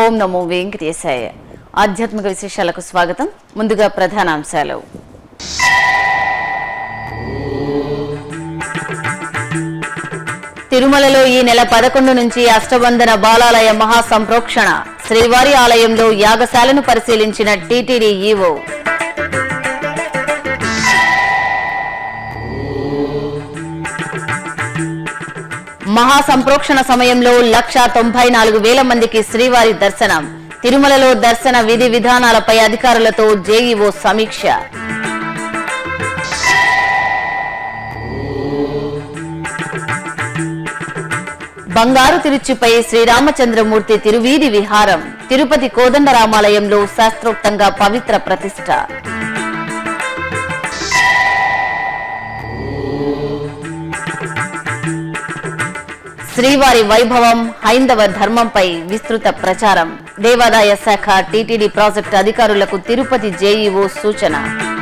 ఓం నమో వెంకటేశాయ ఆధ్యాత్మిక విశేషాలకు స్వాగతం ముందుగా ప్రధానాంశాలు తిరుమలలో ఈ నెల పదకొండు నుంచి అష్టబంధన బాలాలయ మహా సంప్రోక్షణ శ్రీవారి ఆలయంలో యాగశాలను పరిశీలించిన టీటీడీ ఈవో మహా సంప్రోక్షణ సమయంలో లక్ష తొంభై నాలుగు వేల మందికి శ్రీవారి దర్శనం తిరుమలలో దర్శన విధి విధానాలపై అధికారులతో జేఈఓ సమీక్ష బంగారు తిరుచుపై శ్రీరామచంద్రమూర్తి తిరువీధి విహారం తిరుపతి కోదండరామాలయంలో శాస్త్రోక్తంగా పవిత్ర ప్రతిష్ఠ శ్రీవారి వైభవం హైందవ ధర్మంపై విస్తృత ప్రచారం దేవాదాయ శాఖ టీటీడీ ప్రాజెక్టు అధికారులకు తిరుపతి జేఈఓ సూచన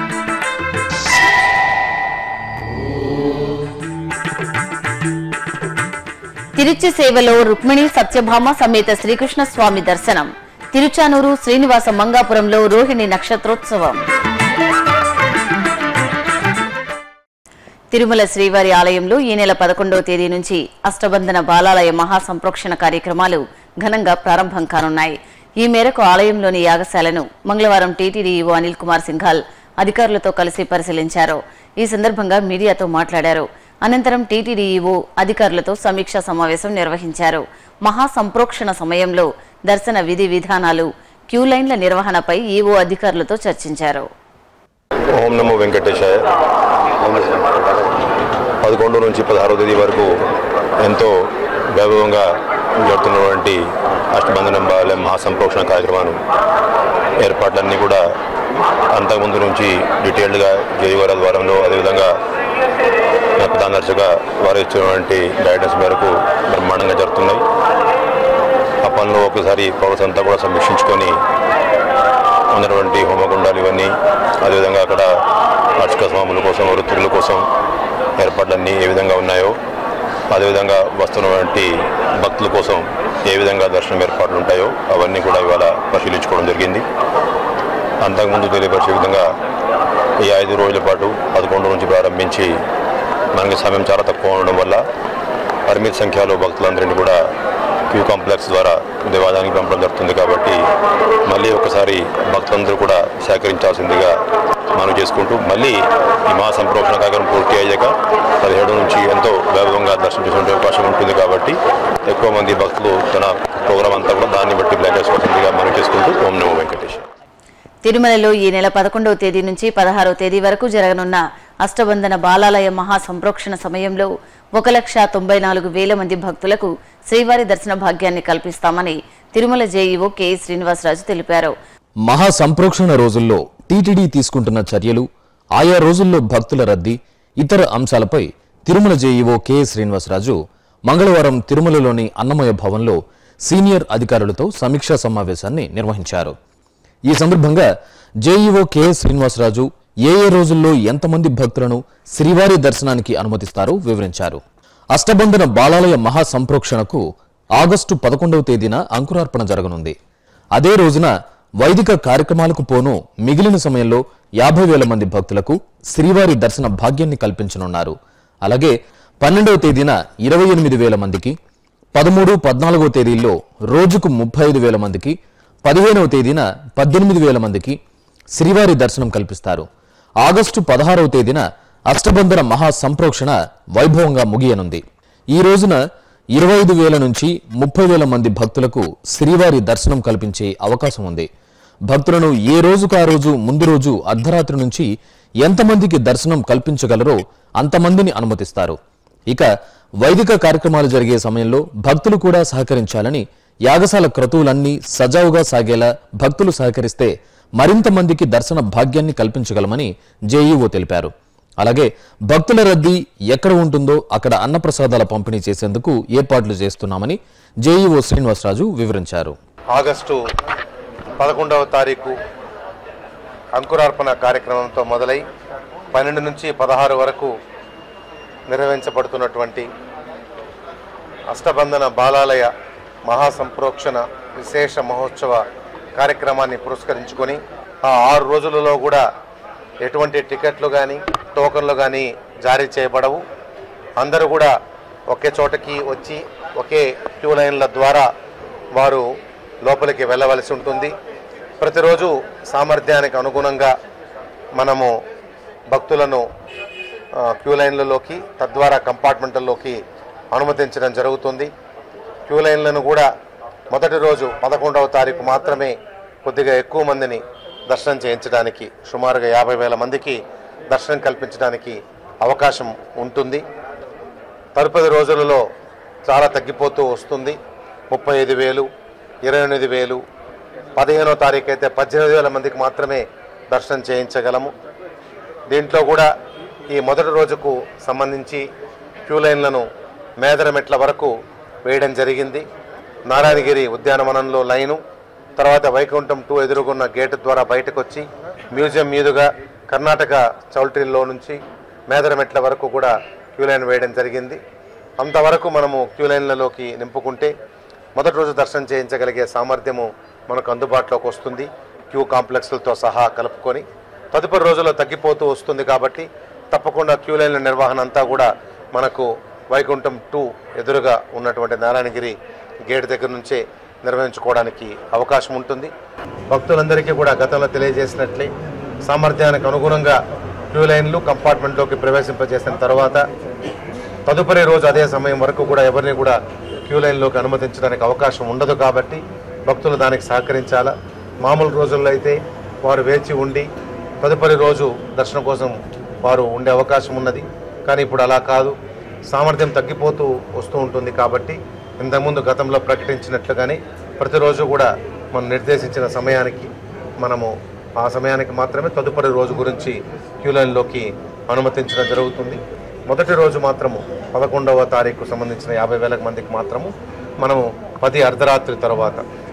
తిరుచి సేవలో రుక్మిణి సత్యభామ సమేత శ్రీకృష్ణ స్వామి దర్శనం తిరుచానూరు శ్రీనివాస మంగాపురంలో రోహిణి నక్షత్రోత్సవం తిరుమల శ్రీవారి ఆలయంలో ఈ నెల పదకొండవ తేదీ నుంచి అష్టబంధన బాలాలయ మహా సంప్రోక్షణ కార్యక్రమాలు ఘనంగా ప్రారంభం కానున్నాయి ఈ మేరకు ఆలయంలోని యాగశాలను మంగళవారం టీటీడీ ఈవో అనిల్ కుమార్ సింఘాల్ అధికారులతో కలిసి పరిశీలించారు ఈ సందర్భంగా మీడియాతో మాట్లాడారు అనంతరం టీటీడీ ఈవో అధికారులతో సమీక్షా సమావేశం నిర్వహించారు మహా సంప్రోక్షణ సమయంలో దర్శన విధి విధానాలు క్యూ లైన్ల నిర్వహణపై ఈవో అధికారులతో చర్చించారు ఓం నమో వెంకటేశాయ పదకొండు నుంచి పదహారో తేదీ వరకు ఎంతో వైభవంగా జరుగుతున్నటువంటి అష్టబంధనం బాలయ మహాసంప్రోక్షణ కార్యక్రమాలు ఏర్పాట్లన్నీ కూడా అంతకుముందు నుంచి డీటెయిల్డ్గా జయవార ద్వారంలో అదేవిధంగా నా ప్రధాన దర్శక వారు ఇచ్చినటువంటి గైడెన్స్ మేరకు బ్రహ్మాండంగా జరుగుతున్నాయి ఆ పనులు ఒకసారి పౌరస్ అంతా కూడా సమీక్షించుకొని ఉన్నటువంటి హోమగుండాలు ఇవన్నీ అదేవిధంగా అక్కడ అర్చక స్వాముల కోసం వృత్తుల కోసం ఏర్పాట్లన్నీ ఏ విధంగా ఉన్నాయో అదేవిధంగా వస్తున్నటువంటి భక్తుల కోసం ఏ విధంగా దర్శనం ఏర్పాట్లు ఉంటాయో అవన్నీ కూడా ఇవాళ పరిశీలించుకోవడం జరిగింది అంతకుముందు తెలియపరిచే విధంగా ఈ ఐదు రోజుల పాటు పదకొండు నుంచి ప్రారంభించి మనకి సమయం చాలా తక్కువ ఉండడం వల్ల పరిమిత సంఖ్యలో భక్తులందరినీ కూడా క్యూ కాంప్లెక్స్ ద్వారా దేవాలయానికి పంపడం జరుగుతుంది కాబట్టి మళ్ళీ ఒకసారి భక్తులందరూ కూడా సహకరించాల్సిందిగా మనం చేసుకుంటూ మళ్ళీ ఈ మహా సంప్రోక్షణ కార్యక్రమం పూర్తి అయ్యాక పదిహేడు నుంచి ఎంతో వైభవంగా దర్శనం చేసుకునే అవకాశం ఉంటుంది కాబట్టి ఎక్కువ మంది భక్తులు తన ప్రోగ్రాం అంతా కూడా దాన్ని బట్టి ప్లాన్ చేసుకోవాల్సిందిగా మనం చేసుకుంటూ ఓం నమో వెంకటేశ్వర తిరుమలలో ఈ నెల పదకొండవ తేదీ నుంచి పదహారవ తేదీ వరకు జరగనున్న అష్టబంధన బాలాలయ మహా సంప్రోక్షణ సమయంలో ఒక లక్ష తొంభై నాలుగు వేల మంది భక్తులకు శ్రీవారి దర్శన భాగ్యాన్ని కల్పిస్తామని తిరుమల జేఈఓ కె శ్రీనివాసరాజు తెలిపారు మహా సంప్రోక్షణ రోజుల్లో టీటీడీ తీసుకుంటున్న చర్యలు ఆయా రోజుల్లో భక్తుల రద్దీ ఇతర అంశాలపై తిరుమల జేఈఓ కె శ్రీనివాసరాజు మంగళవారం తిరుమలలోని అన్నమయ భవన్లో సీనియర్ అధికారులతో సమీక్షా సమావేశాన్ని నిర్వహించారు ఈ సందర్భంగా జేఈఓ కె శ్రీనివాసరాజు ఏ ఏ రోజుల్లో ఎంతమంది భక్తులను శ్రీవారి దర్శనానికి అనుమతిస్తారో వివరించారు అష్టబంధన బాలాలయ మహా సంప్రోక్షణకు ఆగస్టు పదకొండవ తేదీన అంకురార్పణ జరగనుంది అదే రోజున వైదిక కార్యక్రమాలకు పోను మిగిలిన సమయంలో యాభై వేల మంది భక్తులకు శ్రీవారి దర్శన భాగ్యాన్ని కల్పించనున్నారు అలాగే పన్నెండవ తేదీన ఇరవై ఎనిమిది వేల మందికి పదమూడు పద్నాలుగో తేదీల్లో రోజుకు ముప్పై ఐదు వేల మందికి పదిహేనవ తేదీన పద్దెనిమిది వేల మందికి శ్రీవారి దర్శనం కల్పిస్తారు ఆగస్టు పదహారవ తేదీన అష్టబంధన మహా సంప్రోక్షణ వైభవంగా ముగియనుంది ఈ రోజున ఇరవై ఐదు వేల నుంచి ముప్పై వేల మంది భక్తులకు శ్రీవారి దర్శనం కల్పించే అవకాశం ఉంది భక్తులను ఏ రోజుకు ఆ రోజు ముందు రోజు అర్ధరాత్రి నుంచి ఎంతమందికి దర్శనం కల్పించగలరో అంతమందిని అనుమతిస్తారు ఇక వైదిక కార్యక్రమాలు జరిగే సమయంలో భక్తులు కూడా సహకరించాలని యాగశాల క్రతువులన్నీ సజావుగా సాగేలా భక్తులు సహకరిస్తే మరింత మందికి దర్శన భాగ్యాన్ని కల్పించగలమని జేఈఓ తెలిపారు అలాగే భక్తుల రద్దీ ఎక్కడ ఉంటుందో అక్కడ అన్నప్రసాదాల పంపిణీ చేసేందుకు ఏర్పాట్లు చేస్తున్నామని జేఈఓ శ్రీనివాసరాజు వివరించారు ఆగస్టు పదకొండవ తారీఖు అంకురార్పణ కార్యక్రమంతో మొదలై పన్నెండు నుంచి పదహారు వరకు నిర్వహించబడుతున్నటువంటి అష్టబంధన బాలాలయ మహాసంప్రోక్షణ విశేష మహోత్సవ కార్యక్రమాన్ని పురస్కరించుకొని ఆ ఆరు రోజులలో కూడా ఎటువంటి టికెట్లు కానీ టోకన్లు కానీ జారీ చేయబడవు అందరూ కూడా ఒకే చోటకి వచ్చి ఒకే క్యూ లైన్ల ద్వారా వారు లోపలికి వెళ్ళవలసి ఉంటుంది ప్రతిరోజు సామర్థ్యానికి అనుగుణంగా మనము భక్తులను ఆ, క్యూ లైన్లలోకి తద్వారా కంపార్ట్మెంట్లలోకి అనుమతించడం జరుగుతుంది క్యూ లైన్లను కూడా మొదటి రోజు పదకొండవ తారీఖు మాత్రమే కొద్దిగా ఎక్కువ మందిని దర్శనం చేయించడానికి సుమారుగా యాభై వేల మందికి దర్శనం కల్పించడానికి అవకాశం ఉంటుంది తదుపరి రోజులలో చాలా తగ్గిపోతూ వస్తుంది ముప్పై ఐదు వేలు ఇరవై ఎనిమిది వేలు పదిహేనో తారీఖు అయితే పద్దెనిమిది వేల మందికి మాత్రమే దర్శనం చేయించగలము దీంట్లో కూడా ఈ మొదటి రోజుకు సంబంధించి క్యూ లైన్లను మేదరమెట్ల వరకు వేయడం జరిగింది నారాయణగిరి ఉద్యానవనంలో లైను తర్వాత వైకుంఠం టూ ఎదురుగున్న గేటు ద్వారా బయటకు వచ్చి మ్యూజియం మీదుగా కర్ణాటక చౌల్ట్రీలో నుంచి మేదరమెట్ల వరకు కూడా క్యూ లైన్ వేయడం జరిగింది అంతవరకు మనము క్యూ లైన్లలోకి నింపుకుంటే మొదటి రోజు దర్శనం చేయించగలిగే సామర్థ్యము మనకు అందుబాటులోకి వస్తుంది క్యూ కాంప్లెక్స్లతో సహా కలుపుకొని తదుపరి రోజుల్లో తగ్గిపోతూ వస్తుంది కాబట్టి తప్పకుండా క్యూ లైన్ల నిర్వహణ అంతా కూడా మనకు వైకుంఠం టూ ఎదురుగా ఉన్నటువంటి నారాయణగిరి గేట్ దగ్గర నుంచే నిర్వహించుకోవడానికి అవకాశం ఉంటుంది భక్తులందరికీ కూడా గతంలో తెలియజేసినట్లే సామర్థ్యానికి అనుగుణంగా క్యూ లైన్లు కంపార్ట్మెంట్లోకి ప్రవేశింపజేసిన తర్వాత తదుపరి రోజు అదే సమయం వరకు కూడా ఎవరిని కూడా క్యూ లైన్లోకి అనుమతించడానికి అవకాశం ఉండదు కాబట్టి భక్తులు దానికి సహకరించాలా మామూలు రోజుల్లో అయితే వారు వేచి ఉండి తదుపరి రోజు దర్శనం కోసం వారు ఉండే అవకాశం ఉన్నది కానీ ఇప్పుడు అలా కాదు సామర్థ్యం తగ్గిపోతూ వస్తూ ఉంటుంది కాబట్టి ఇంతకుముందు గతంలో ప్రకటించినట్లుగానే ప్రతిరోజు కూడా మనం నిర్దేశించిన సమయానికి మనము ఆ సమయానికి మాత్రమే తదుపరి రోజు గురించి క్యూ లైన్లోకి అనుమతించడం జరుగుతుంది మొదటి రోజు మాత్రము పదకొండవ తారీఖు సంబంధించిన యాభై వేల మందికి మాత్రము మనము పది అర్ధరాత్రి తర్వాత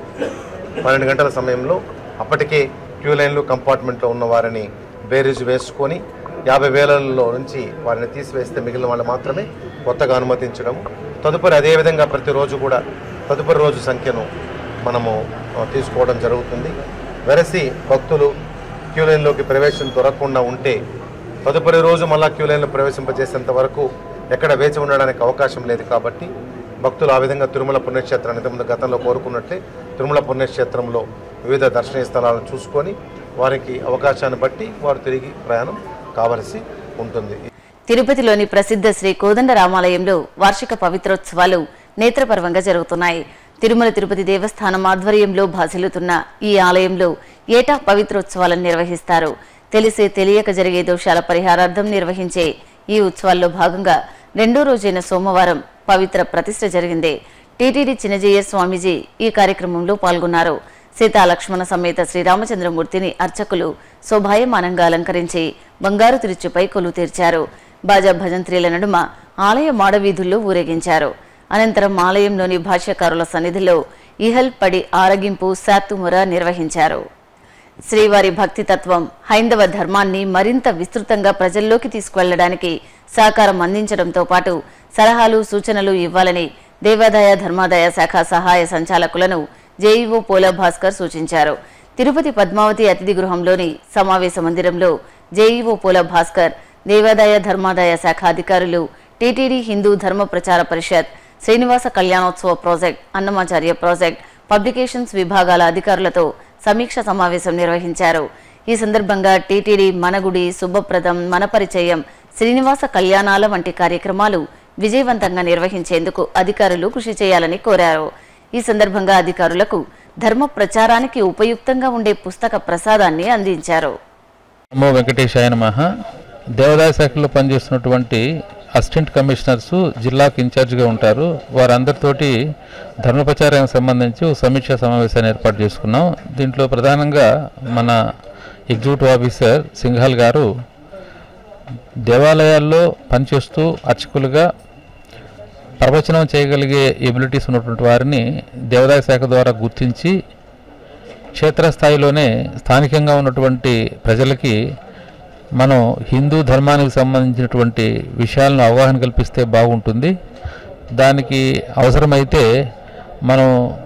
పన్నెండు గంటల సమయంలో అప్పటికే క్యూ లైన్లు కంపార్ట్మెంట్లో ఉన్న వారిని బేరీజు వేసుకొని యాభై వేలలో నుంచి వారిని తీసివేస్తే మిగిలిన వాళ్ళు మాత్రమే కొత్తగా అనుమతించడం తదుపరి అదేవిధంగా ప్రతిరోజు కూడా తదుపరి రోజు సంఖ్యను మనము ఆ, తీసుకోవడం జరుగుతుంది వెరసి భక్తులు క్యూ లైన్లోకి ప్రవేశం దొరకకుండా ఉంటే తదుపరి రోజు మళ్ళా క్యూ లైన్లో ప్రవేశింపజేసేంత వరకు ఎక్కడ వేచి ఉండడానికి అవకాశం లేదు కాబట్టి భక్తులు ఆ విధంగా తిరుమల పుణ్యక్షేత్రాన్ని ఇంతకుముందు గతంలో కోరుకున్నట్లే తిరుమల పుణ్యక్షేత్రంలో వివిధ దర్శనీయ స్థలాలను చూసుకొని వారికి అవకాశాన్ని బట్టి వారు తిరిగి ప్రయాణం కావలసి ఉంటుంది తిరుపతిలోని ప్రసిద్ధ శ్రీ కోదండ రామాలయంలో వార్షిక పవిత్రోత్సవాలు నేత్రపర్వంగా జరుగుతున్నాయి తిరుమల తిరుపతి దేవస్థానం ఆధ్వర్యంలో భాసిల్లుతున్న ఈ ఆలయంలో ఏటా పవిత్రోత్సవాలను నిర్వహిస్తారు తెలిసే తెలియక జరిగే దోషాల పరిహారార్థం నిర్వహించే ఈ ఉత్సవాల్లో భాగంగా రెండో రోజైన సోమవారం పవిత్ర ప్రతిష్ఠ జరిగింది టీటీడీ చిన్నజయ్య స్వామీజీ ఈ కార్యక్రమంలో పాల్గొన్నారు సీతా లక్ష్మణ సమేత శ్రీరామచంద్రమూర్తిని అర్చకులు శోభాయమానంగా అలంకరించి బంగారు తిరుచుపై కొలువు తీర్చారు బాజా భజంత్రీల నడుమ ఆలయ మాడవీధుల్లో ఊరేగించారు అనంతరం ఆలయంలోని భాష్యకారుల సన్నిధిలో ఇహల్ పడి ఆరగింపు శాత్తుముర నిర్వహించారు శ్రీవారి భక్తి తత్వం హైందవ ధర్మాన్ని మరింత విస్తృతంగా ప్రజల్లోకి తీసుకువెళ్లడానికి సహకారం అందించడంతో పాటు సలహాలు సూచనలు ఇవ్వాలని దేవాదాయ ధర్మాదాయ శాఖ సహాయ సంచాలకులను జేఈఓ పోలా భాస్కర్ సూచించారు తిరుపతి పద్మావతి అతిథి గృహంలోని సమావేశ మందిరంలో జేఈఓ పోలా భాస్కర్ దేవాదాయ ధర్మాదాయ శాఖ అధికారులు TTD Hindu Dharma Prachara Parishad Srinivasa Kalyanotsava project Annamacharya project publications విభాగాల అధికారులతో సమీక్ష సమావేశం నిర్వహించారు ఈ సందర్భంగా టీటీడీ మనగుడి శుభప్రదం మన పరిచయం శ్రీనివాస కళ్యాణాల వంటి కార్యక్రమాలు విజయవంతంగా నిర్వహించేందుకు అధికారులు కృషి చేయాలని కోరారు ఈ సందర్భంగా అధికారులకు ధర్మ ప్రచారానికి ఉపయుక్తంగా ఉండే పుస్తక ప్రసాదాన్ని అందించారు నమో వెంకటేశాయ నమః దేవాదాయ శాఖలో పనిచేస్తున్నటువంటి అసిస్టెంట్ కమిషనర్స్ జిల్లాకు ఇన్ఛార్జిగా ఉంటారు వారందరితోటి ధర్మ ప్రచారానికి సంబంధించి ఒక సమీక్షా సమావేశాన్ని ఏర్పాటు చేసుకున్నాం దీంట్లో ప్రధానంగా మన ఎగ్జిక్యూటివ్ ఆఫీసర్ సింఘాల్ గారు దేవాలయాల్లో పనిచేస్తూ అర్చకులుగా ప్రవచనం చేయగలిగే ఎబిలిటీస్ ఉన్నటువంటి వారిని దేవాదాయ శాఖ ద్వారా గుర్తించి క్షేత్రస్థాయిలోనే స్థానికంగా ఉన్నటువంటి ప్రజలకి మనం హిందూ ధర్మానికి సంబంధించినటువంటి విషయాలను అవగాహన కల్పిస్తే బాగుంటుంది దానికి అవసరమైతే మనం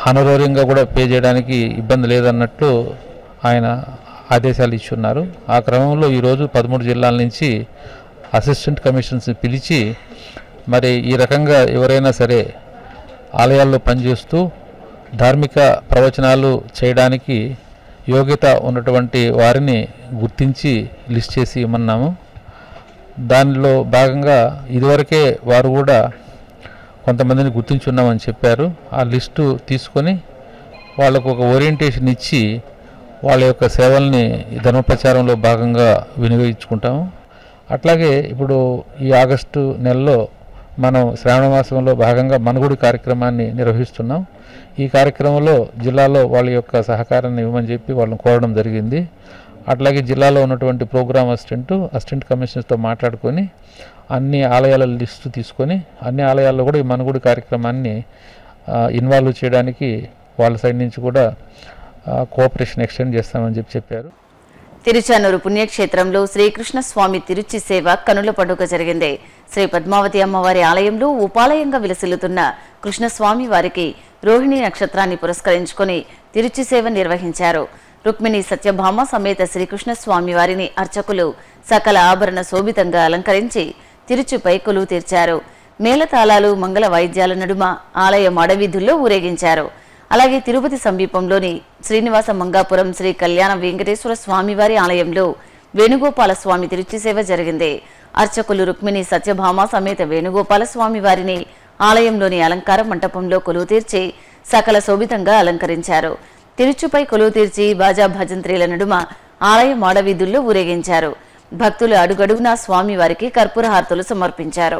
హానరోరియంగా కూడా పే చేయడానికి ఇబ్బంది లేదన్నట్లు ఆయన ఆదేశాలు ఇచ్చున్నారు ఆ క్రమంలో ఈరోజు పదమూడు జిల్లాల నుంచి అసిస్టెంట్ కమిషనర్స్ని పిలిచి మరి ఈ రకంగా ఎవరైనా సరే ఆలయాల్లో పనిచేస్తూ ధార్మిక ప్రవచనాలు చేయడానికి యోగ్యత ఉన్నటువంటి వారిని గుర్తించి లిస్ట్ చేసి ఇమ్మన్నాము దానిలో భాగంగా ఇదివరకే వారు కూడా కొంతమందిని గుర్తించున్నామని చెప్పారు ఆ లిస్టు తీసుకొని వాళ్ళకు ఒక ఓరియంటేషన్ ఇచ్చి వాళ్ళ యొక్క సేవల్ని ఈ ధర్మ ప్రచారంలో భాగంగా వినియోగించుకుంటాము అట్లాగే ఇప్పుడు ఈ ఆగస్టు నెలలో మనం శ్రావణ మాసంలో భాగంగా మనగుడి కార్యక్రమాన్ని నిర్వహిస్తున్నాం ఈ కార్యక్రమంలో జిల్లాలో వాళ్ళ యొక్క సహకారాన్ని ఇవ్వమని చెప్పి వాళ్ళని కోరడం జరిగింది అట్లాగే జిల్లాలో ఉన్నటువంటి ప్రోగ్రామ్ అసిస్టెంట్ అసిస్టెంట్ కమిషనర్తో మాట్లాడుకొని అన్ని ఆలయాల లిస్టు తీసుకొని అన్ని ఆలయాల్లో కూడా ఈ మనగుడి కార్యక్రమాన్ని ఆ, ఇన్వాల్వ్ చేయడానికి వాళ్ళ సైడ్ నుంచి కూడా ఆ, కోఆపరేషన్ ఎక్స్టెండ్ చేస్తామని చెప్పి చెప్పారు తిరుచానూరు పుణ్యక్షేత్రంలో శ్రీకృష్ణ స్వామి తిరుచి సేవ కనుల పండుగ జరిగింది శ్రీ పద్మావతి అమ్మవారి ఆలయంలో ఉపాలయంగా విలసిల్లుతున్న కృష్ణస్వామి వారికి రోహిణి నక్షత్రాన్ని పురస్కరించుకొని తిరుచి సేవ నిర్వహించారు రుక్మిణి సత్యభామ సమేత శ్రీకృష్ణ స్వామి వారిని అర్చకులు సకల ఆభరణ శోభితంగా అలంకరించి తిరుచుపై కొలువు తీర్చారు మేళతాళాలు మంగళ వాయిద్యాల నడుమ ఆలయం అడవీధుల్లో ఊరేగించారు అలాగే తిరుపతి సమీపంలోని శ్రీనివాస మంగాపురం శ్రీ కళ్యాణ వెంకటేశ్వర స్వామివారి ఆలయంలో వేణుగోపాల స్వామి తిరుచి సేవ జరిగింది అర్చకులు రుక్మిణి సత్యభామ సమేత వేణుగోపాల స్వామి వారిని ఆలయంలోని అలంకార మంటపంలో కొలువు తీర్చి సకల శోభితంగా అలంకరించారు తిరుచుపై కొలువు తీర్చి బాజా భజంత్రీల నడుమ ఆలయం మాడవీధుల్లో ఊరేగించారు భక్తులు అడుగడుగునా స్వామి వారికి కర్పూర హారతులు సమర్పించారు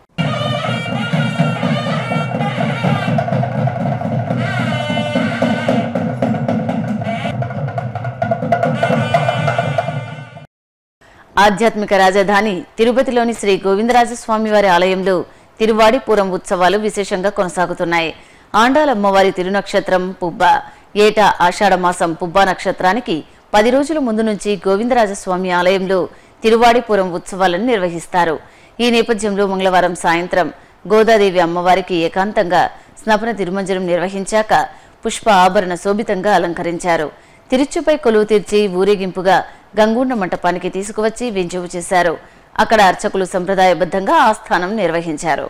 ఆధ్యాత్మిక రాజధాని తిరుపతిలోని శ్రీ గోవిందరాజస్వామి వారి ఆలయంలో తిరువాడిపురం ఉత్సవాలు విశేషంగా కొనసాగుతున్నాయి ఆండాలమ్మవారి తిరునక్షత్రం పుబ్బ ఏటా ఆషాఢ మాసం పుబ్బ నక్షత్రానికి పది రోజుల ముందు నుంచి గోవిందరాజస్వామి ఆలయంలో తిరువాడిపురం ఉత్సవాలను నిర్వహిస్తారు ఈ నేపథ్యంలో మంగళవారం సాయంత్రం గోదాదేవి అమ్మవారికి ఏకాంతంగా స్నపన తిరుమంజనం నిర్వహించాక పుష్ప ఆభరణ శోభితంగా అలంకరించారు తిరుచుపై కొలువు తీర్చి ఊరేగింపుగా గంగుండ మంటపానికి తీసుకువచ్చి వింజువు చేశారు అక్కడ అర్చకులు సంప్రదాయబద్ధంగా ఆస్థానం నిర్వహించారు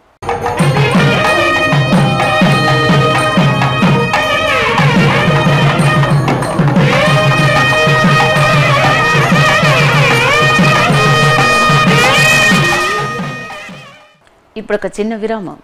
ఇప్పుడు ఒక చిన్న విరామం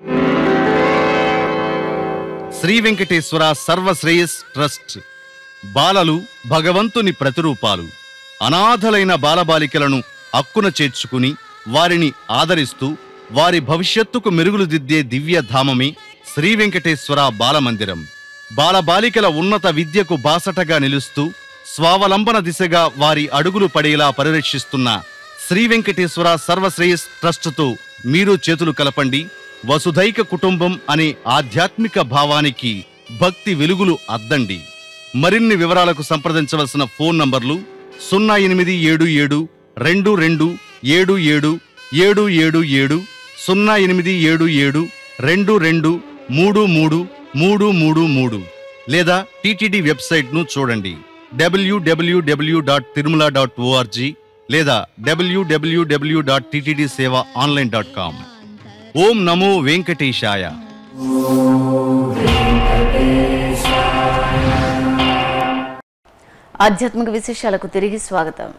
శ్రీ వెంకటేశ్వర సర్వశ్రేయస్ ట్రస్ట్ బాలలు భగవంతుని ప్రతిరూపాలు అనాథలైన బాలబాలికలను అక్కున చేర్చుకుని వారిని ఆదరిస్తూ వారి భవిష్యత్తుకు మెరుగులు దిద్దే దివ్య ధామమే శ్రీ వెంకటేశ్వర బాలమందిరం బాలబాలికల ఉన్నత విద్యకు బాసటగా నిలుస్తూ స్వావలంబన దిశగా వారి అడుగులు పడేలా పరిరక్షిస్తున్న శ్రీ వెంకటేశ్వర సర్వశ్రేయస్ ట్రస్టుతో మీరు చేతులు కలపండి వసుధైక కుటుంబం అనే ఆధ్యాత్మిక భావానికి భక్తి వెలుగులు అద్దండి మరిన్ని వివరాలకు సంప్రదించవలసిన ఫోన్ నంబర్లు సున్నా ఎనిమిది ఏడు ఏడు రెండు రెండు ఏడు ఏడు ఏడు ఏడు ఏడు సున్నా ఎనిమిది ఏడు ఏడు రెండు రెండు మూడు మూడు మూడు మూడు మూడు లేదా టీటీడీ వెబ్సైట్ను చూడండి WWW dot Tirumala dot ORG లేదా WWW dot TTD Seva online dot com ఓం నమో వెంకటేశాయ ఆధ్యాత్మిక విశేషాలకు తిరిగి స్వాగతం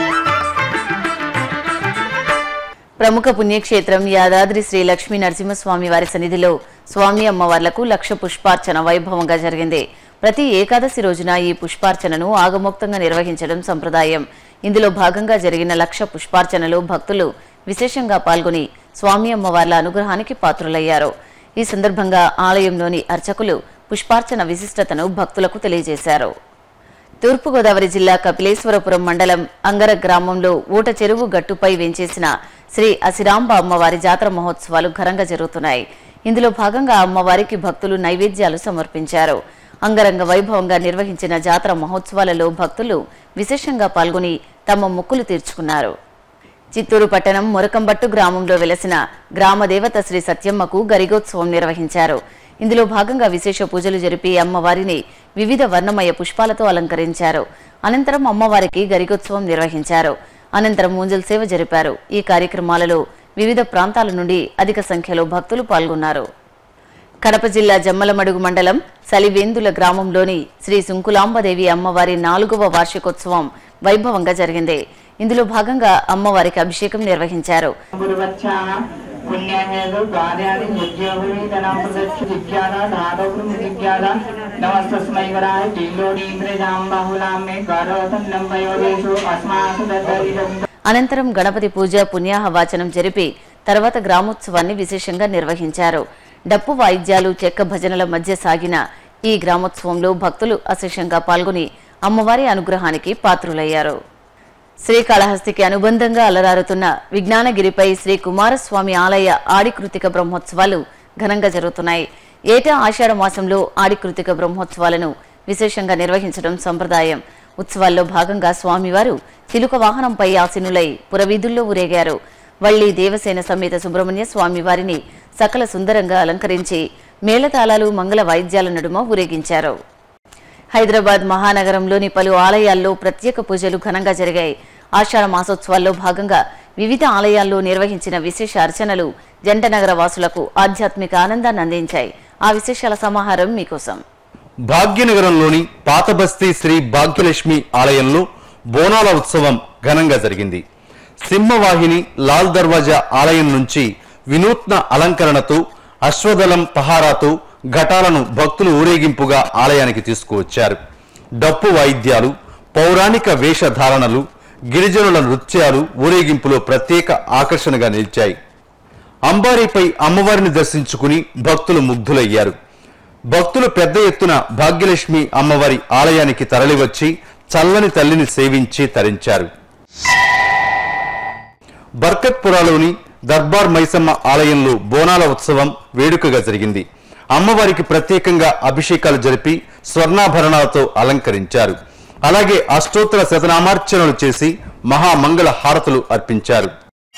ప్రముఖ పుణ్యక్షేత్రం యాదాద్రి శ్రీ లక్ష్మీ నరసింహస్వామి వారి సన్నిధిలో స్వామి అమ్మవార్లకు లక్ష పుష్పార్చన వైభవంగా జరిగింది ప్రతి ఏకాదశి రోజున ఈ పుష్పార్చనను ఆగమోక్తంగా నిర్వహించడం సంప్రదాయం ఇందులో భాగంగా జరిగిన లక్ష పుష్పార్చనలో భక్తులు విశేషంగా పాల్గొని స్వామి అమ్మవార్ల అనుగ్రహానికి పాత్రులయ్యారు ఈ సందర్భంగా ఆలయంలోని అర్చకులు పుష్పార్చన విశిష్టతను భక్తులకు తెలియజేశారు తూర్పుగోదావరి జిల్లా కపిలేశ్వరపురం మండలం అంగర గ్రామంలో ఊట చెరువు గట్టుపై వెంచేసిన శ్రీ అసిరాంబ అమ్మవారి జాతర మహోత్సవాలు ఘనంగా జరుగుతున్నాయి ఇందులో భాగంగా అమ్మవారికి భక్తులు నైవేద్యాలు సమర్పించారు అంగరంగ వైభవంగా నిర్వహించిన జాతర మహోత్సవాలలో భక్తులు విశేషంగా పాల్గొని తమ మొక్కులు తీర్చుకున్నారు చిత్తూరు పట్టణం మురకంబట్టు గ్రామంలో వెలసిన గ్రామ దేవత శ్రీ సత్యమ్మకు గరిగోత్సవం నిర్వహించారు ఇందులో భాగంగా విశేష పూజలు జరిపి అమ్మవారిని వివిధ వర్ణమయ పుష్పాలతో అలంకరించారు అనంతరం అమ్మవారికి గరికోత్సవం నిర్వహించారు అనంతరం మూంజల్ సేవ జరిపారు ఈ కార్యక్రమాలలో వివిధ ప్రాంతాల నుండి అధిక సంఖ్యలో భక్తులు పాల్గొన్నారు కడప జిల్లా జమ్మలమడుగు మండలం సలివేందుల గ్రామంలోని శ్రీ సుంకులాంబదేవి అమ్మవారి నాలుగవ వార్షికోత్సవం వైభవంగా జరిగింది ఇందులో భాగంగా అమ్మవారికి అభిషేకం నిర్వహించారు గురువచ్చాన పుణ్యహేతు కార్యాన్ని ఉద్యోగుని ధనం ప్రదక్షి విజ్ఞాన ధారకులు విజ్ఞాన నమస్తస్మై వరాయ దిల్లోడీంద్రజాం బహుళాం మే గౌరవతం వయోదేశు అస్మాసు దద్దరిదం అనంతరం గణపతి పూజ పుణ్యాహ వాచనం జరిపి తర్వాత గ్రామోత్సవాన్ని విశేషంగా నిర్వహించారు డప్పు వాయిద్యాలు చెక్క భజనల మధ్య సాగిన ఈ గ్రామోత్సవంలో భక్తులు అశేషంగా పాల్గొని అమ్మవారి అనుగ్రహానికి పాత్రులయ్యారు శ్రీకాళహస్తికి అనుబంధంగా అలరారుతున్న విజ్ఞానగిరిపై శ్రీ కుమారస్వామి ఆలయ ఆడికృతిక బ్రహ్మోత్సవాలు ఘనంగా జరుగుతున్నాయి ఏటా ఆషాఢ మాసంలో ఆడికృతిక బ్రహ్మోత్సవాలను విశేషంగా నిర్వహించడం సంప్రదాయం ఉత్సవాల్లో భాగంగా స్వామివారు చిలుక వాహనంపై ఆసీనులై పురవీధుల్లో ఊరేగారు వల్లి దేవసేన సమేత సుబ్రహ్మణ్య స్వామివారిని సకల సుందరంగా అలంకరించి మేళతాళాలు మంగళ వాయిద్యాల నడుమ ఊరేగించారు హైదరాబాద్ మహానగరంలోని పలు ఆలయాల్లో ప్రత్యేక పూజలు ఘనంగా జరిగాయి ఆషాఢ మాసోత్సవాల్లో భాగంగా వివిధ ఆలయాల్లో నిర్వహించిన విశేష అర్చనలు జంటనగర వాసులకు ఆధ్యాత్మిక ఆనందాన్ని అందించాయి ఆ విశేషాల సమాహారం మీకోసం భాగ్యనగరంలోని పాతబస్తీ శ్రీ భాగ్యలక్ష్మి ఆలయంలో బోనాల ఉత్సవం ఘనంగా జరిగింది సింహవాహిని లాల్ దర్వాజా ఆలయం నుంచి వినూత్న అలంకరణతో అశ్వదళం పహారాతో ఘటాలను భక్తులు ఊరేగింపుగా ఆలయానికి తీసుకువచ్చారు డప్పు వాయిద్యాలు పౌరాణిక వేషధారణలు గిరిజనుల నృత్యాలు ఊరేగింపులో ప్రత్యేక ఆకర్షణగా నిలిచాయి అంబారీపై అమ్మవారిని దర్శించుకుని భక్తులు ముగ్ధులయ్యారు భక్తులు పెద్ద ఎత్తున భాగ్యలక్ష్మి అమ్మవారి ఆలయానికి తరలివచ్చి చల్లని తల్లిని సేవించి తరించారు బర్కత్పురాలోని దర్బార్ మైసమ్మ ఆలయంలో బోనాల ఉత్సవం వేడుకగా జరిగింది అమ్మవారికి ప్రత్యేకంగా అభిషేకాలు జరిపి స్వర్ణాభరణాలతో అలంకరించారు అలాగే అష్టోత్తర శతనామార్చనలు చేసి మహామంగళ హారతులు అర్పించారు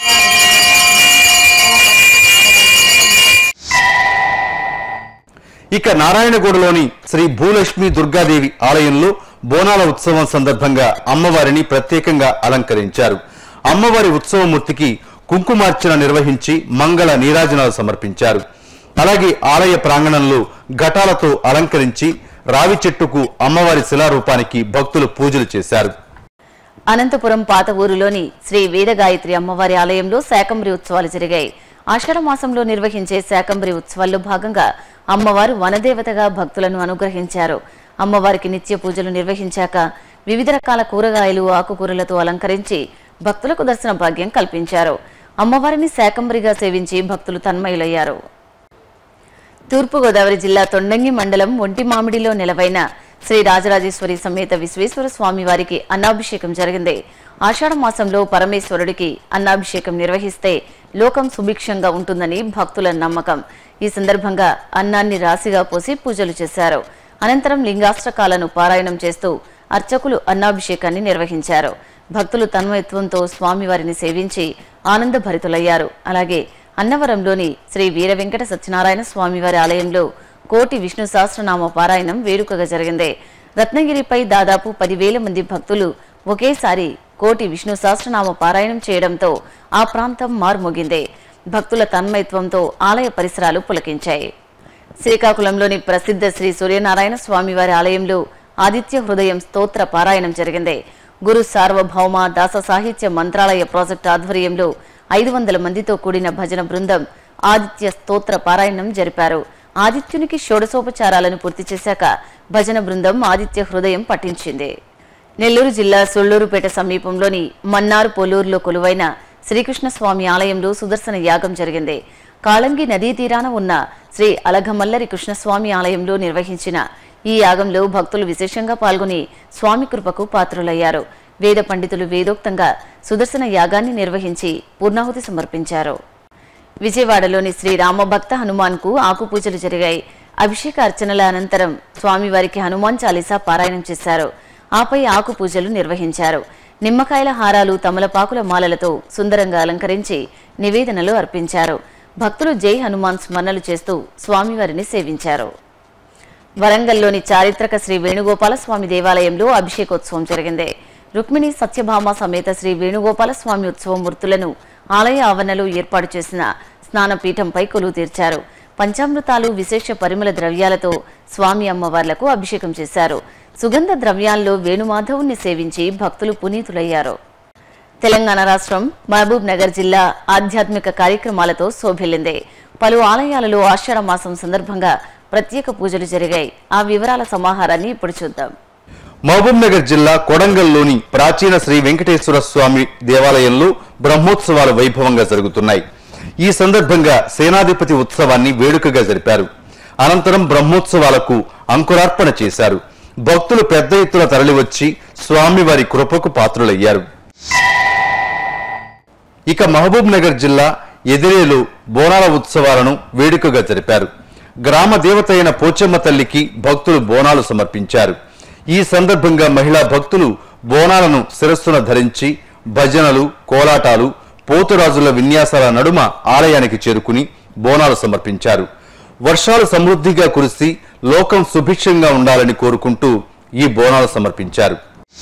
ఇక నారాయణగూడలోని శ్రీ భూలక్ష్మి దుర్గాదేవి ఆలయంలో బోనాల ఉత్సవం సందర్భంగా అమ్మవారిని ప్రత్యేకంగా అలంకరించారు అమ్మవారి ఉత్సవమూర్తికి కుంకుమార్చన నిర్వహించి మంగళ నీరాజనాలు సమర్పించారు అలాగే ఆలయ ప్రాంగణంలో ఘటాలతో అలంకరించి రావి చెట్టుకు అమ్మవారి శిలారూపానికి భక్తులు పూజలు చేశారు అనంతపురం పాత ఊరులోని శ్రీ వేదగాయత్రి అమ్మవారి ఆలయంలో శాకంబరి ఉత్సవాలు జరిగాయి ఆషాఢ మాసంలో నిర్వహించే శాకంబరి ఉత్సవాల్లో భాగంగా అమ్మవారు వనదేవతగా భక్తులను అనుగ్రహించారు అమ్మవారికి నిత్య పూజలు నిర్వహించాక వివిధ రకాల కూరగాయలు ఆకుకూరలతో అలంకరించి భక్తులకు దర్శన భాగ్యం కల్పించారు అమ్మవారిని శాకంబరిగా సేవించి భక్తులు తన్మయులయ్యారు తూర్పుగోదావరి జిల్లా తొండంగి మండలం ఒంటిమామిడిలో నెలవైన శ్రీ రాజరాజేశ్వరి సమేత విశ్వేశ్వర స్వామి వారికి అన్నాభిషేకం జరిగింది ఆషాఢ మాసంలో పరమేశ్వరుడికి అన్నాభిషేకం నిర్వహిస్తే లోకం సుభిక్షంగా ఉంటుందని భక్తుల నమ్మకం ఈ సందర్భంగా అన్నాన్ని రాశిగా పోసి పూజలు చేశారు అనంతరం లింగాష్టకాలను పారాయణం చేస్తూ అర్చకులు అన్నాభిషేకాన్ని నిర్వహించారు భక్తులు తన్మయత్వంతో స్వామివారిని సేవించి ఆనందభరితులయ్యారు అలాగే అన్నవరంలోని శ్రీ వీర వెంకట సత్యనారాయణ స్వామివారి ఆలయంలో కోటి విష్ణు సహస్రనామ పారాయణం వేడుకగా జరిగింది రత్నగిరిపై దాదాపు పదివేల మంది భక్తులు ఒకేసారి కోటి విష్ణు సహస్రనామ పారాయణం చేయడంతో ఆ ప్రాంతం మార్మోగింది భక్తుల తన్మయత్వంతో ఆలయ పరిసరాలు పులకించాయి శ్రీకాకుళంలోని ప్రసిద్ధ శ్రీ సూర్యనారాయణ స్వామివారి ఆలయంలో ఆదిత్య హృదయం స్తోత్ర పారాయణం జరిగింది గురు సార్వభౌమ దాస సాహిత్య మంత్రాలయ ప్రాజెక్టు ఆధ్వర్యంలో ఐదు వందల మందితో కూడిన భజన బృందం ఆదిత్య స్తోత్ర పారాయణం జరిపారు ఆదిత్యునికి షోడశోపచారాలను పూర్తి చేశాక భజన బృందం ఆదిత్య హృదయం పఠించింది నెల్లూరు జిల్లా సొళ్లూరుపేట సమీపంలోని మన్నార్ పొల్లూరులో కొలువైన శ్రీకృష్ణస్వామి ఆలయంలో సుదర్శన యాగం జరిగింది కాళంగి నదీ తీరాన ఉన్న శ్రీ అలఘమల్లరి కృష్ణస్వామి ఆలయంలో నిర్వహించిన ఈ యాగంలో భక్తులు విశేషంగా పాల్గొని స్వామి కృపకు పాత్రులయ్యారు వేద పండితులు వేదోక్తంగా సుదర్శన యాగాన్ని నిర్వహించి పూర్ణాహుతి సమర్పించారు విజయవాడలోని శ్రీ రామభక్త హనుమాన్కు ఆకుపూజలు జరిగాయి అభిషేక అర్చనల అనంతరం స్వామివారికి హనుమాన్ చాలీసా పారాయణం చేశారు ఆపై ఆకు పూజలు నిర్వహించారు నిమ్మకాయల హారాలు తమలపాకుల మాలలతో సుందరంగా అలంకరించి నివేదనలు అర్పించారు భక్తులు జై హనుమాన్ స్మరణలు చేస్తూ స్వామివారిని సేవించారు వరంగల్లోని చారిత్రక శ్రీ వేణుగోపాల స్వామి దేవాలయంలో అభిషేకోత్సవం జరిగింది రుక్మిణి సత్యభామ సమేత శ్రీ వేణుగోపాల స్వామి ఉత్సవం మూర్తులను ఆలయ ఆవరణలో ఏర్పాటు చేసిన స్నానపీఠంపై కొలువు తీర్చారు పంచామృతాలు విశేష పరిమళ ద్రవ్యాలతో స్వామి అమ్మవార్లకు అభిషేకం చేశారు సుగంధ ద్రవ్యాల్లో వేణుమాధవుణ్ణి సేవించి భక్తులు పునీతులయ్యారు తెలంగాణ రాష్ట్రం మహబూబ్ నగర్ జిల్లా ఆధ్యాత్మిక కార్యక్రమాలతో శోభిల్లింది పలు ఆలయాలలో ఆషాఢ మాసం సందర్భంగా ప్రత్యేక పూజలు జరిగాయి ఆ వివరాల సమాహారాన్ని ఇప్పుడు చూద్దాం మహబూబ్ నగర్ జిల్లా కొడంగల్లోని ప్రాచీన శ్రీ వెంకటేశ్వర స్వామి దేవాలయంలో బ్రహ్మోత్సవాలు వైభవంగా జరుగుతున్నాయి ఈ సందర్భంగా సేనాధిపతి ఉత్సవాన్ని వేడుకగా జరిపారు అనంతరం బ్రహ్మోత్సవాలకు అంకురార్పణ చేశారు భక్తులు పెద్ద ఎత్తున తరలివచ్చి స్వామివారి కృపకు పాత్రులయ్యారు ఇక మహబూబ్ నగర్ జిల్లా ఎదిరేలు బోనాల ఉత్సవాలను వేడుకగా జరిపారు గ్రామ దేవత అయిన పోచమ్మ తల్లికి భక్తులు బోనాలు సమర్పించారు ఈ సందర్భంగా మహిళా భక్తులు బోనాలను శిరస్సున ధరించి భజనలు కోలాటాలు పోతురాజుల విన్యాసాల నడుమ ఆలయానికి చేరుకుని బోనాలు సమర్పించారు వర్షాలు సమృద్ధిగా కురిసి లోకం సుభిక్షంగా ఉండాలని కోరుకుంటూ ఈ బోనాలు సమర్పించారు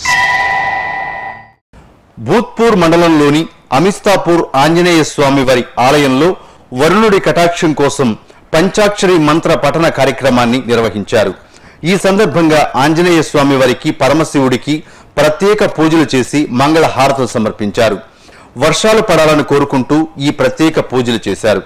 భూత్పూర్ మండలంలోని అమిస్తాపూర్ ఆంజనేయ స్వామి వారి ఆలయంలో వరుణుడి కటాక్షం కోసం పంచాక్షరి మంత్ర పఠన కార్యక్రమాన్ని నిర్వహించారు ఈ సందర్భంగా ఆంజనేయ స్వామి వారికి పరమశివుడికి ప్రత్యేక పూజలు చేసి మంగళ హారతులు సమర్పించారు వర్షాలు పడాలని కోరుకుంటూ ఈ ప్రత్యేక పూజలు చేశారు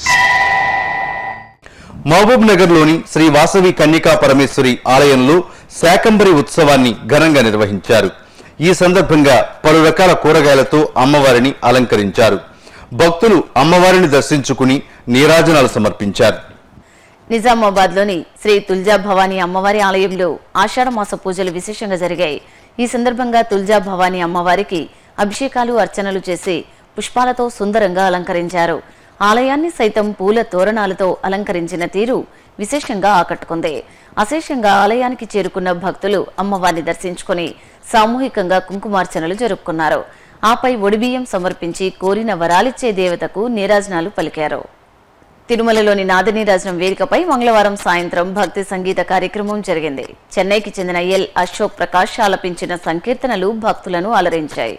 మహబూబ్ నగర్లోని శ్రీ వాసవి కన్యకా పరమేశ్వరి ఆలయంలో శాకంబరి ఉత్సవాన్ని ఘనంగా నిర్వహించారు ఈ సందర్భంగా పలు రకాల కూరగాయలతో అమ్మవారిని అలంకరించారు భక్తులు అమ్మవారిని దర్శించుకుని నీరాజనాలు సమర్పించారు నిజామాబాద్లోని శ్రీ తుల్జా భవానీ అమ్మవారి ఆలయంలో ఆషాఢ మాస పూజలు విశేషంగా జరిగాయి ఈ సందర్భంగా తుల్జా భవానీ అమ్మవారికి అభిషేకాలు అర్చనలు చేసి పుష్పాలతో సుందరంగా అలంకరించారు ఆలయాన్ని సైతం పూల తోరణాలతో అలంకరించిన తీరు విశేషంగా ఆకట్టుకుంది అశేషంగా ఆలయానికి చేరుకున్న భక్తులు అమ్మవారిని దర్శించుకుని సామూహికంగా కుంకుమార్చనలు జరుపుకున్నారు ఆపై ఒడిబియ్యం సమర్పించి కోరిన వరాలిచ్చే దేవతకు నీరాజనాలు పలికారు తిరుమలలోని నాదనీరాజనం వేదికపై మంగళవారం సాయంత్రం భక్తి సంగీత కార్యక్రమం జరిగింది చెన్నైకి చెందిన ఎల్ అశోక్ ప్రకాష్ ఆలపించిన సంకీర్తనలు భక్తులను అలరించాయి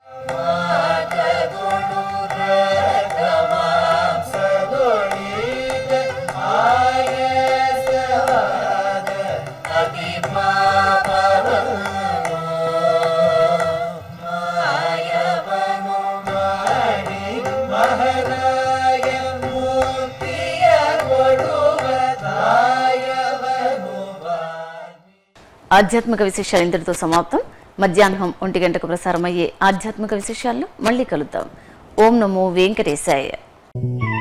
ఆధ్యాత్మిక విశేషాలు ఇంతటితో సమాప్తం మధ్యాహ్నం ఒంటి గంటకు ప్రసారమయ్యే ఆధ్యాత్మిక విశేషాల్లో మళ్ళీ కలుద్దాం ఓం నమో వెంకటేశాయ